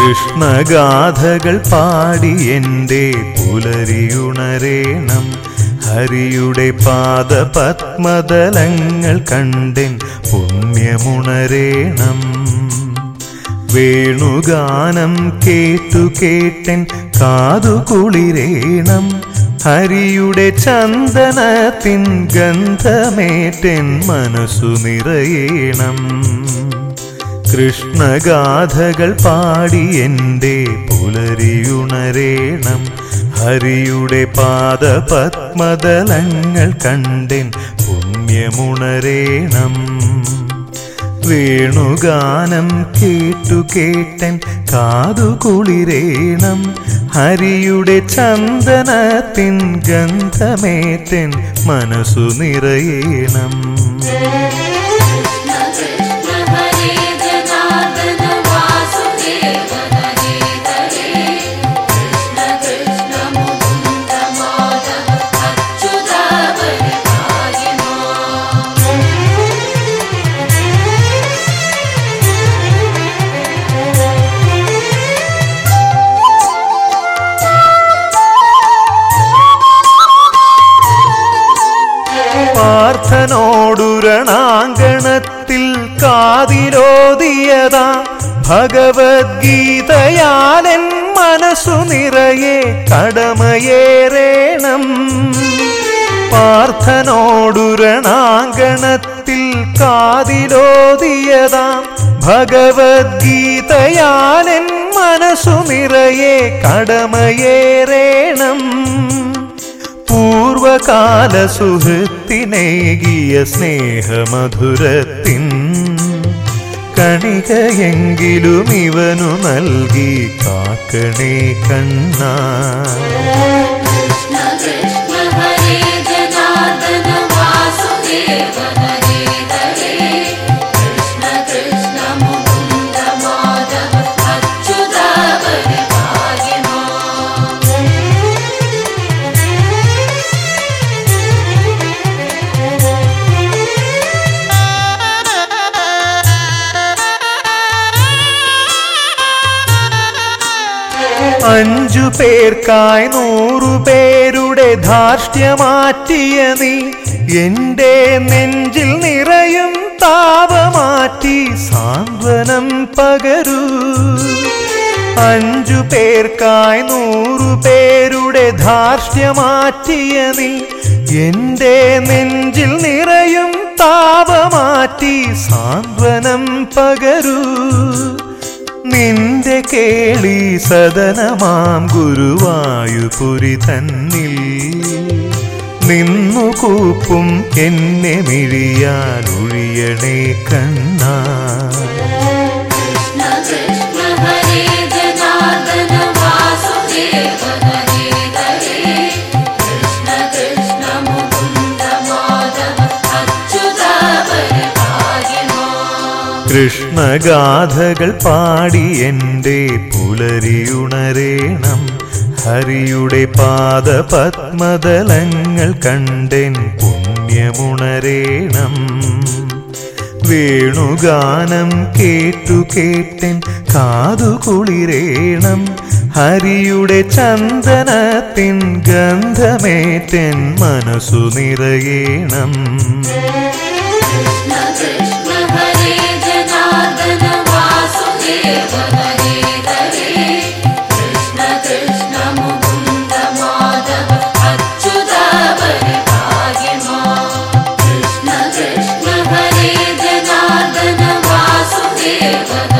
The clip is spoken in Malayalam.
കൃഷ്ണഗാഥകൾ പാടി എൻ്റെ പുലരിയുണരേണം ഹരിയുടെ പാദപത്മതലങ്ങൾ കണ്ടെൻ പുണ്യമുണരേണം വേണുഗാനം കേട്ടു കേട്ടൻ കാതു കുളിരേണം ഹരിയുടെ ചന്ദനത്തിൻ ഗന്ധമേറ്റൻ മനസ്സു നിറയേണം കൃഷ്ണഗാഥകൾ പാടി എൻ്റെ പുലരിയുണരേണം ഹരിയുടെ പാദപത്മതലങ്ങൾ കണ്ടെൻ പുണ്യമുണരേണം വേണുഗാനം കേട്ടു കേട്ടൻ കാതു കുളിരേണം ഹരിയുടെ ചന്ദനത്തിൻ ഗന്ധമേറ്റൻ മനസ്സു നിറയേണം कृष्ण हरे जनार्दन वासुदेव हरे हरे कृष्ण कृष्ण मुकुन्द माधव अच्युतावय പാർത്ഥനോടുരണാങ്കണത്തിൽ കാതിലോതിയതാ ഭഗവത്ഗീതയാലൻ മനസ്സു നിറയെ കടമയേറേണം പാർത്ഥനോടുരണാങ്കണത്തിൽ കാതിലോതിയതാ ഭഗവത്ഗീതയാലൻ മനസ്സു നിറയെ കടമയേറേണം പൂർവകാല സുഹൃത്തിനേകിയ സ്നേഹമധുരത്തിൻ കണികയെങ്കിലും ഇവനു നൽകി കാക്കണേ കണ്ണാ कृष्ण कृष्ण हरे जनार्दन वासुदेव हरे हरे कृष्ण कृष्ण मुकुन्द माधव अच्युतावय അഞ്ചു പേർക്കായി നൂറു പേരുടെ ധാർഷ്ട്യമാറ്റിയ നീ എന്റെ നെഞ്ചിൽ നിറയും താപമാറ്റി സാന്ത്വനം പകരൂ അഞ്ചു പേർക്കായി നൂറു പേരുടെ ധാർഷ്ട്യമാറ്റിയ നീ എന്റെ നെഞ്ചിൽ നിറയും താപമാറ്റി സാന്ത്വനം പകരൂ നിന്റെ കേളി സദനമാം ഗുരുവായുപുരി തന്നിൽ നിന്നു കൂപ്പും എന്നെ മിഴിയാൽ ഒഴിയണേ കണ്ണാ कृष्ण कृष्ण हरे जनार्दन वासुदेव हरे हरे कृष्ण कृष्ण मुकुन्द माधव अच्युतावय കൃഷ്ണഗാഥകൾ പാടി എൻ്റെ പുലരിയുണരേണം ഹരിയുടെ പാദപത്മതലങ്ങൾ കണ്ടെൻ പുണ്യമുണരേണം വേണുഗാനം കേട്ടു കേട്ടൻ കാതു കുളിരേണം ഹരിയുടെ ചന്ദനത്തിൻ ഗന്ധമേറ്റൻ മനസ്സു നിറയേണം कृष्ण कृष्ण हरे जनार्दन वासुदेव हरे हरे कृष्ण कृष्ण मुकुन्द माधव अच्युतावय कृष्ण कृष्ण हरे जनार्दन वासुदेव